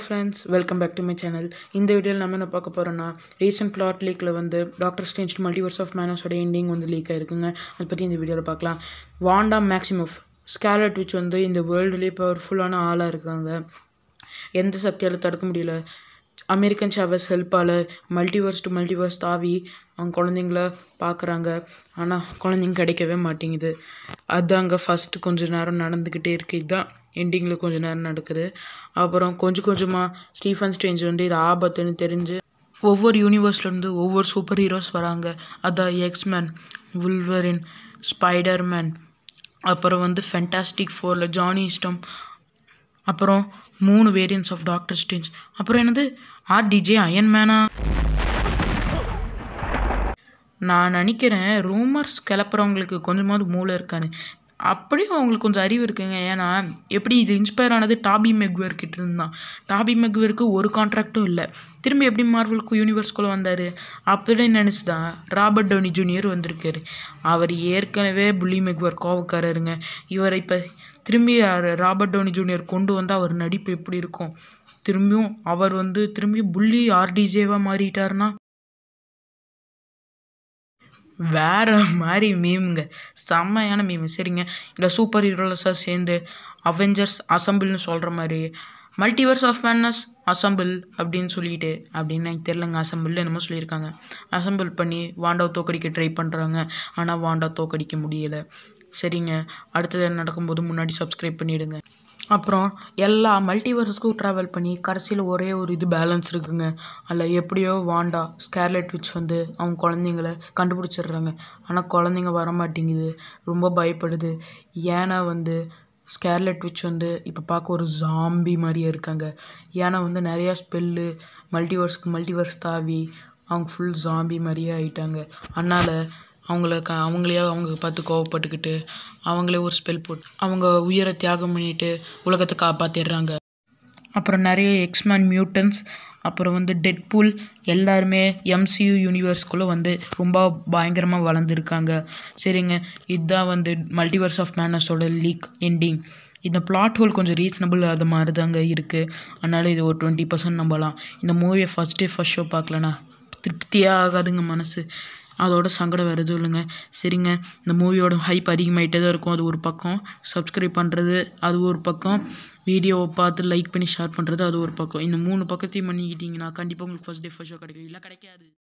friends welcome back to my channel இந்த வீடியோவில் நம்ம என்ன பார்க்க போகிறோன்னா ரீசெண்ட் பிளாட் லீக்கில் வந்து டாக்டர் ஸ்டேஞ்ச் மல்டிவர்ஸ் ஆஃப் மேனஸோட எண்டிங் வந்து லீக் ஆயிருக்குங்க அதை பற்றி இந்த வீடியோவில் பார்க்கலாம் வாண்டா மேக்ஸிமோஃப் ஸ்கேலட் விச் வந்து இந்த வேர்ல்டுலேயே பவர்ஃபுல்லான ஆளாக இருக்காங்க எந்த சக்தியால் தடுக்க முடியல அமெரிக்கன் ஷாவஸ் ஹெல்ப்பால் மல்டிவர்ஸ் டு மல்டிவர்ஸ் தாவி அவங்க குழந்தைங்கள பார்க்குறாங்க ஆனால் குழந்தைங்க கிடைக்கவே மாட்டேங்குது அது அங்கே ஃபஸ்ட்டு கொஞ்ச நேரம் நடந்துக்கிட்டே இருக்கு இதுதான் எண்டிங்கில் கொஞ்ச நேரம் நடக்குது அப்புறம் கொஞ்சம் கொஞ்சமாக ஸ்டீஃபன் ஸ்டேஞ்ச் வந்து இது ஆபத்துன்னு தெரிஞ்சு ஒவ்வொரு யூனிவர்ஸ்லேருந்து ஒவ்வொரு சூப்பர் ஹீரோஸ் வராங்க அதான் எக்ஸ்மேன் வுல்வரின் ஸ்பைடர்மேன் அப்புறம் வந்து ஃபென்டாஸ்டிக் ஃபோரில் ஜானி இஸ்டம் அப்புறம் மூணு வேரியன்ட்ஸ் ஆஃப் டாக்டர் ஸ்டேஞ்ச் அப்புறம் என்னது ஆர்டிஜே அயன்மேனா நான் நினைக்கிறேன் ரூமர்ஸ் கிளப்புறவங்களுக்கு கொஞ்சமாவது மூளை இருக்கான்னு அப்படியும் அவங்களுக்கு கொஞ்சம் அறிவு இருக்குங்க ஏன்னா எப்படி இது இன்ஸ்பயர் ஆனது டாபி மெக்வேர் கிட்ட இருந்தான் டாபி மெக்வேருக்கு ஒரு கான்ட்ராக்டும் இல்லை திரும்பி எப்படி மார்வலுக்கு யூனிவர்ஸ்குள்ளே வந்தார் அப்படின்னு நினச்சி தான் ராபர்ட் டோனி ஜூனியர் வந்திருக்காரு அவர் ஏற்கனவே புள்ளி மெக்வேர் கோவக்காரருங்க இவரை இப்போ திரும்பி ராபர்ட் டோனி ஜூனியர் கொண்டு வந்து அவர் நடிப்பு எப்படி இருக்கும் திரும்பியும் அவர் வந்து திரும்பி புள்ளி ஆர்டிஜேவாக மாறிட்டாருன்னா வேற மாதிரி மீமுங்க செம்மையான மீம் சரிங்க இந்த சூப்பர் ஹீரோலஸாக சேர்ந்து அவெஞ்சர்ஸ் அசம்பிள்னு சொல்கிற மாதிரி மல்டிவர்ஸ் ஆஃப் மேனஸ் அசம்பிள் அப்படின்னு சொல்லிட்டு அப்படின்னு எனக்கு தெரிலங்க அசம்பிள் என்னமோ சொல்லியிருக்காங்க அசம்பிள் பண்ணி வாண்டாவை தோக்கடிக்க ட்ரை பண்ணுறாங்க ஆனால் வாண்டா தோக்கடிக்க முடியலை சரிங்க அடுத்தது என்ன நடக்கும்போது முன்னாடி சப்ஸ்கிரைப் பண்ணிவிடுங்க அப்புறம் எல்லா மல்டிவர்ஸுக்கும் ட்ராவல் பண்ணி கடைசியில் ஒரே ஒரு இது பேலன்ஸ் இருக்குங்க அதில் எப்படியோ வாண்டா ஸ்கேர்லெட் விச் வந்து அவங்க குழந்தைங்கள கண்டுபிடிச்சிடுறாங்க ஆனால் குழந்தைங்க வர மாட்டேங்குது ரொம்ப பயப்படுது ஏன்னா வந்து ஸ்கேர்லெட் விச் வந்து இப்போ பார்க்க ஒரு ஜாம்பி மாதிரியே இருக்காங்க ஏன்னா வந்து நிறையா ஸ்பெல்லு மல்டிவர்ஸ்க்கு மல்டிவர்ஸ் தாவி அவங்க ஃபுல் ஜாம்பி மாதிரியே ஆயிட்டாங்க அதனால் அவங்கள க அவங்களையே அவங்க பார்த்து கோவப்பட்டுக்கிட்டு அவங்களே ஒரு ஸ்பெல் போட்டு அவங்க உயிரை தியாகம் பண்ணிட்டு உலகத்தை காப்பாற்றிடுறாங்க அப்புறம் நிறைய எக்ஸ்மேன் மியூட்டன்ஸ் அப்புறம் வந்து டெட்பூல் எல்லாருமே எம்சியூ யூனிவர்ஸ்குள்ளே வந்து ரொம்ப பயங்கரமாக வளர்ந்துருக்காங்க சரிங்க இதுதான் வந்து மல்டிவர்ஸ் ஆஃப் மேனஸோட லீக் எண்டிங் இந்த பிளாட் ஹோல் கொஞ்சம் ரீசனபிள் அது மாதிரி தாங்க இருக்குது அதனால் இது ஒரு டுவெண்ட்டி பர்சன்ட் நம்பலாம் இந்த மூவியை ஃபஸ்ட் டே ஃபஸ்ட் ஷோ பார்க்கலண்ணா திருப்தியாக ஆகாதுங்க மனசு அதோட சங்கடம் வேறு எதுவும் இல்லைங்க சரிங்க இந்த மூவியோட ஹைப் அதிகமாகிட்டே தான் இருக்கும் அது ஒரு பக்கம் சப்ஸ்கிரைப் பண்ணுறது அது ஒரு பக்கம் வீடியோவை பார்த்து லைக் பண்ணி ஷேர் பண்ணுறது அது ஒரு பக்கம் இந்த மூணு பக்கத்தையும் பண்ணிக்கிட்டிங்கன்னா கண்டிப்பாக உங்களுக்கு ஃபஸ்ட் டே ஃபஸ்ட் ஷோ கிடைக்கும் இல்லை கிடைக்காது